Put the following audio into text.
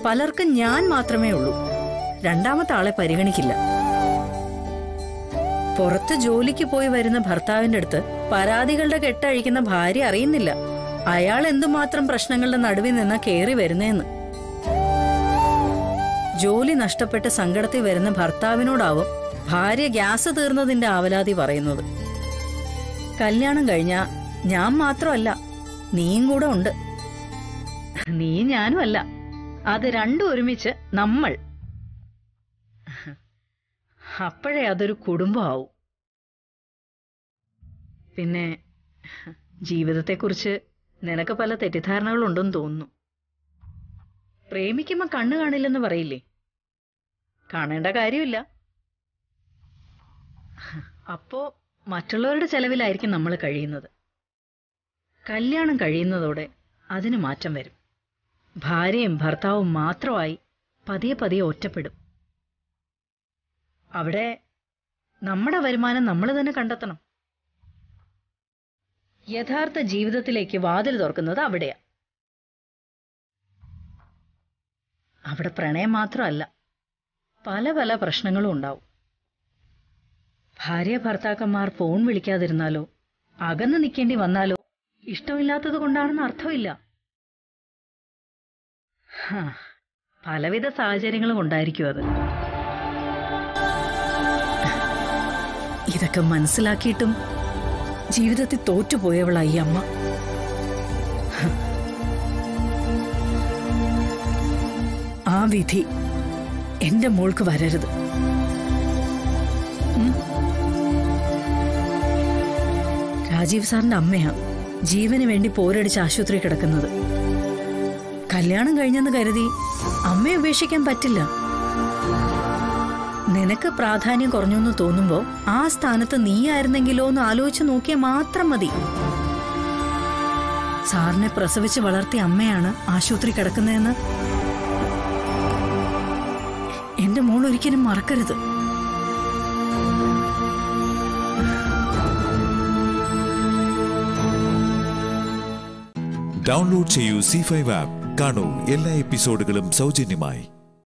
പലർക്കും ഞാൻ മാത്രമേ ഉള്ളൂ രണ്ടാമത്തെ ആളെ പരിഗണിക്കില്ല പുറത്ത് ജോലിക്ക് പോയി വരുന്ന ഭർത്താവിന്റെ അടുത്ത് പരാതികളുടെ കെട്ടഴിക്കുന്ന ഭാര്യ അറിയുന്നില്ല അയാൾ എന്തുമാത്രം പ്രശ്നങ്ങളുടെ നടുവിൽ നിന്നാ കേറി വരുന്നേന്ന് ജോലി നഷ്ടപ്പെട്ട് സങ്കടത്തിൽ വരുന്ന ഭർത്താവിനോടാവും ഭാര്യ ഗ്യാസ് തീർന്നതിന്റെ ആവലാതി പറയുന്നത് കല്യാണം കഴിഞ്ഞ ഞാൻ മാത്രമല്ല നീയും കൂടെ ഉണ്ട് നീ ഞാനും അല്ല അത് രണ്ടും ഒരുമിച്ച് നമ്മൾ അപ്പോഴേ അതൊരു കുടുംബമാവും പിന്നെ ജീവിതത്തെക്കുറിച്ച് നിനക്ക് പല തെറ്റിദ്ധാരണകളുണ്ടെന്ന് തോന്നുന്നു പ്രേമിക്കുമ്പോ കണ്ണു കാണില്ലെന്ന് പറയില്ലേ കാണേണ്ട കാര്യമില്ല അപ്പോ മറ്റുള്ളവരുടെ ചെലവിലായിരിക്കും നമ്മൾ കഴിയുന്നത് കല്യാണം കഴിയുന്നതോടെ അതിന് മാറ്റം വരും ഭാര്യയും ഭർത്താവും മാത്രമായി പതിയെ പതിയെ ഒറ്റപ്പെടും അവിടെ നമ്മുടെ വരുമാനം നമ്മൾ തന്നെ കണ്ടെത്തണം യഥാർത്ഥ ജീവിതത്തിലേക്ക് വാതിൽ തുറക്കുന്നത് അവിടെയാ അവിടെ പ്രണയം മാത്രമല്ല പല പല പ്രശ്നങ്ങളും ഉണ്ടാവും ഭാര്യ ഭർത്താക്കന്മാർ ഫോൺ വിളിക്കാതിരുന്നാലോ അകന്ന് നിൽക്കേണ്ടി വന്നാലോ ഇഷ്ടമില്ലാത്തത് കൊണ്ടാണെന്ന് അർത്ഥമില്ല ഹാ, പലവിധ സാഹചര്യങ്ങളും ഉണ്ടായിരിക്കും അത് ഇതൊക്കെ മനസ്സിലാക്കിയിട്ടും ജീവിതത്തിൽ തോറ്റുപോയവളായി അമ്മ ആ വിധി എന്റെ മോൾക്ക് വരരുത് ഉം. രാജീവ് സാറിന്റെ അമ്മയാ ജീവന് വേണ്ടി പോരടിച്ച് ആശുപത്രി കിടക്കുന്നത് കല്യാണം കഴിഞ്ഞെന്ന് കരുതി അമ്മയെ ഉപേക്ഷിക്കാൻ പറ്റില്ല നിനക്ക് പ്രാധാന്യം കുറഞ്ഞു എന്ന് തോന്നുമ്പോ ആ സ്ഥാനത്ത് നീയായിരുന്നെങ്കിലോ എന്ന് ആലോചിച്ച് നോക്കിയാൽ മാത്രം മതി സാറിനെ പ്രസവിച്ച് വളർത്തിയ അമ്മയാണ് ആശുപത്രി കിടക്കുന്നതെന്ന് എന്റെ മോൾ ഒരിക്കലും മറക്കരുത് ഡൗൺലോഡ് ചെയ്യൂ സി ഫൈവ് ആപ്പ് കാണൂ എല്ലാ എപ്പിസോഡുകളും സൗജന്യമായി